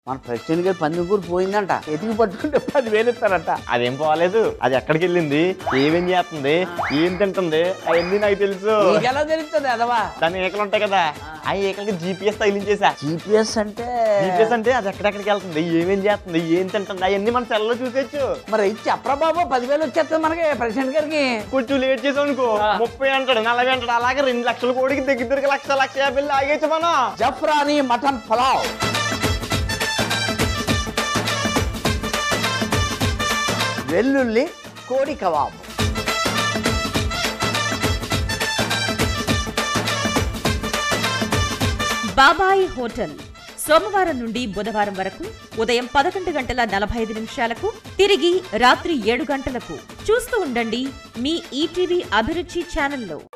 మన ప్రెసిడెంట్ గారి పందికూరు పోయిందంట ఎతికి పట్టుకుంటే పదివేలు ఇస్తారట అదేం పోలేదు అది ఎక్కడికి వెళ్ళింది ఏమేం చేస్తుంది ఏం తింటుంది అవన్నీ నాకు తెలుసు నీకెలా తెలుస్తుంది అదవా దాని ఈకలు ఉంటాయి కదా ఆ ఈకలకి జీపీఎస్ తగిలించేసా జీపీఎస్ అంటే జీపీఎస్ అంటే అది ఎక్కడెక్కడికి వెళ్తుంది ఏమేం చేస్తుంది ఏం తింటుంది అవన్నీ మన సెల్లో చూసేచ్చు మరి ఇది చెప్పరా బాబు పదివేలు వచ్చేస్తుంది మనకి ప్రెసిడెంట్ గారికి కొంచెం లేట్ చేసాం అనుకో ముప్పై అంటాడు నలభై అంటాడు అలాగే రెండు లక్షల కోడికి దగ్గర దగ్గర లక్ష లక్ష యాభై ఆగేచ్చు మనం జఫ్రాని మటన్ పలావ్ వెల్లుల్లి కోడి కబాబ్ బాబాయి హోటల్ సోమవారం నుండి బుధవారం వరకు ఉదయం పదకొండు గంటల నలభై ఐదు నిమిషాలకు తిరిగి రాత్రి ఏడు గంటలకు చూస్తూ ఉండండి మీ ఈటీవీ అభిరుచి ఛానల్లో